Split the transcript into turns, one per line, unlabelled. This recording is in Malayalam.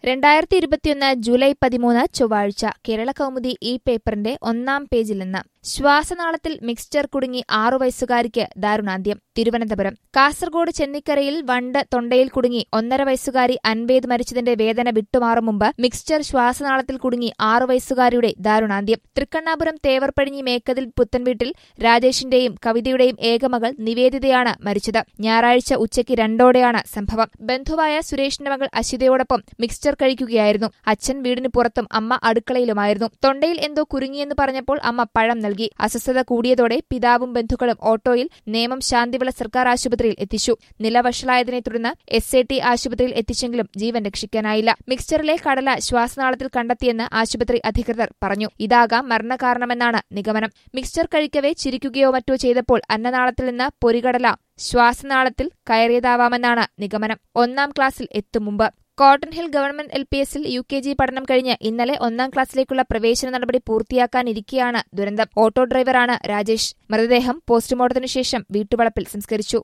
രണ്ടായിരത്തി ഇരുപത്തിയൊന്ന് ജൂലൈ പതിമൂന്ന് ചൊവ്വാഴ്ച കേരള കൗമുദി ഈ പേപ്പറിന്റെ ഒന്നാം പേജിൽ നിന്ന് ശ്വാസനാളത്തിൽ മിക്സ്ചർ കുടുങ്ങി ആറു വയസ്സുകാരിക്ക് ദാരുണാന്ത്യം തിരുവനന്തപുരം കാസർഗോഡ് ചെന്നിക്കരയിൽ വണ്ട് തൊണ്ടയിൽ കുടുങ്ങി ഒന്നര വയസ്സുകാരി അൻവേദ് മരിച്ചതിന്റെ വേദന വിട്ടുമാറും മുമ്പ് മിക്സ്ചർ ശ്വാസനാളത്തിൽ കുടുങ്ങി ആറു വയസ്സുകാരിയുടെ ദാരുണാന്ത്യം തൃക്കണ്ണാപുരം തേവർപ്പഴിഞ്ഞി മേക്കതിൽ പുത്തൻവീട്ടിൽ രാജേഷിന്റെയും കവിതയുടെയും ഏകമകൾ നിവേദിതയാണ് മരിച്ചത് ഞായറാഴ്ച ഉച്ചയ്ക്ക് രണ്ടോടെയാണ് സംഭവം ബന്ധുവായ സുരേഷിന്റെ മകൾ അശിതയോടൊപ്പം മിക്സ്ചർ കഴിക്കുകയായിരുന്നു അച്ഛൻ വീടിന് പുറത്തും അമ്മ അടുക്കളയിലുമായിരുന്നു തൊണ്ടയിൽ എന്തോ കുരുങ്ങിയെന്ന് പറഞ്ഞപ്പോൾ അമ്മ പഴം നൽകി അസ്വസ്ഥത കൂടിയതോടെ പിതാവും ബന്ധുക്കളും ഓട്ടോയിൽ നേമം ശാന്തിവിള സർക്കാർ ആശുപത്രിയിൽ എത്തിച്ചു നില വഷളായതിനെ തുടർന്ന് എസ് എ ടി ആശുപത്രിയിൽ എത്തിച്ചെങ്കിലും ജീവൻ രക്ഷിക്കാനായില്ല മിക്സ്ചറിലെ കടല ശ്വാസനാളത്തിൽ കണ്ടെത്തിയെന്ന് ആശുപത്രി അധികൃതർ പറഞ്ഞു ഇതാകാം മരണകാരണമെന്നാണ് നിഗമനം മിക്സ്ചർ കഴിക്കവേ ചിരിക്കുകയോ മറ്റോ ചെയ്തപ്പോൾ അന്നനാളത്തിൽ നിന്ന് പൊരികടല ശ്വാസനാളത്തിൽ കയറിയതാവാമെന്നാണ് നിഗമനം ഒന്നാം ക്ലാസ്സിൽ എത്തും മുമ്പ് cotton hill government L P എസിൽ യു കെ ജി പഠനം കഴിഞ്ഞ് ഇന്നലെ ഒന്നാം ക്ലാസ്സിലേക്കുള്ള പ്രവേശന നടപടി പൂർത്തിയാക്കാനിരിക്കെയാണ് ദുരന്തം ഓട്ടോ ഡ്രൈവറാണ് രാജേഷ് മൃതദേഹം പോസ്റ്റ്മോർട്ടത്തിനു ശേഷം വീട്ടുവളപ്പിൽ സംസ്കരിച്ചു